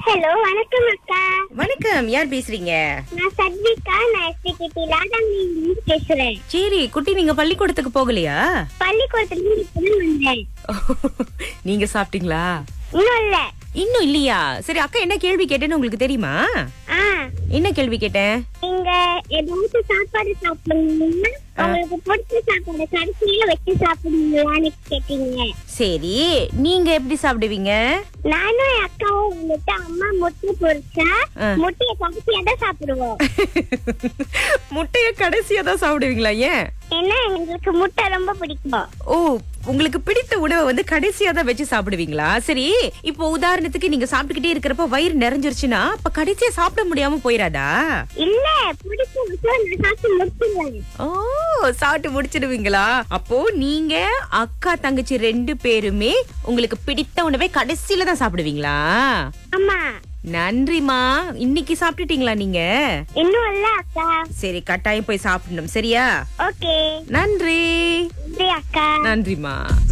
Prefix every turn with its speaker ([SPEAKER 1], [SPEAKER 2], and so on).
[SPEAKER 1] Hello வணக்கம் அக்கா
[SPEAKER 2] வணக்கம் யார் பேசுறீங்க
[SPEAKER 1] நான் சத்விகா நான் எஸ்டிகிடி லாடாமிலிருந்து பேசுறேன்
[SPEAKER 2] சரி குட்டி நீங்க பள்ளிக்கூடத்துக்கு போகலையா
[SPEAKER 1] பள்ளிக்கூடத்துல இருந்து இப்பதான் வந்தேன்
[SPEAKER 2] நீங்க சாப்பிட்டீங்களா
[SPEAKER 1] இன்னும் இல்ல
[SPEAKER 2] இன்னும் இல்லையா சரி அக்கா என்ன கேள்வி கேட்டேன்னு உங்களுக்கு தெரியுமா
[SPEAKER 1] ஆ
[SPEAKER 2] என்ன கேள்வி கேட்டேன்
[SPEAKER 1] நீங்க ஏதாச்சும் சாப்பாடு சாப்பிடுறீங்கன்னா உங்களுக்கு பிடிச்ச சாப்பாடு கடைசியில வச்சு சாப்பிடுவீங்களான்னு கேட்டீங்க
[SPEAKER 2] சரி நீங்க எப்படி சாப்பிடுவீங்க
[SPEAKER 1] நானும் என் அக்காவும் வந்துட்டு அம்மா முட்டை பொரிச்சா
[SPEAKER 2] ஆ.
[SPEAKER 1] முட்டைய கடைசியா தான் சாப்பிடுவோம்
[SPEAKER 2] முட்டைய கடைசியா தான் சாப்பிடுவீங்களா ஏன்
[SPEAKER 1] ஏன்னா எங்களுக்கு முட்டை ரொம்ப பிடிக்கும்
[SPEAKER 2] ஓ உங்களுக்கு பிடித்த உணவை வந்து கடைசியா தான் வச்சு சாப்பிடுவீங்களா சரி இப்போ உதாரணத்துக்கு நீங்க சாப்பிட்டுக்கிட்டே இருக்கிறப்ப வயிறு நிறைஞ்சிருச்சுன்னா அப்ப கடைசியா சாப்பிட முடியாம போயிராதா
[SPEAKER 1] இல்ல பிடிச்ச விஷயம் நான் சாப்பிட்டு முடிச்சிருவேன்
[SPEAKER 2] ஓ சாப்பிட்டு முடிச்சிடுவீங்களா அப்போ நீங்க அக்கா தங்கச்சி ரெண்டு பேருமே உங்களுக்கு பிடித்த உணவை கடைசியில தான் சாப்பிடுவீங்களா
[SPEAKER 1] ஆமா
[SPEAKER 2] நன்றிமா இன்னைக்கு சாப்பிட்டுட்டீங்களா நீங்க
[SPEAKER 1] இன்னும் இல்ல அக்கா
[SPEAKER 2] சரி கட்டாயம் போய் சாப்பிடணும் சரியா
[SPEAKER 1] ஓகே
[SPEAKER 2] நன்றி
[SPEAKER 1] நன்றி அக்கா
[SPEAKER 2] நன்றிமா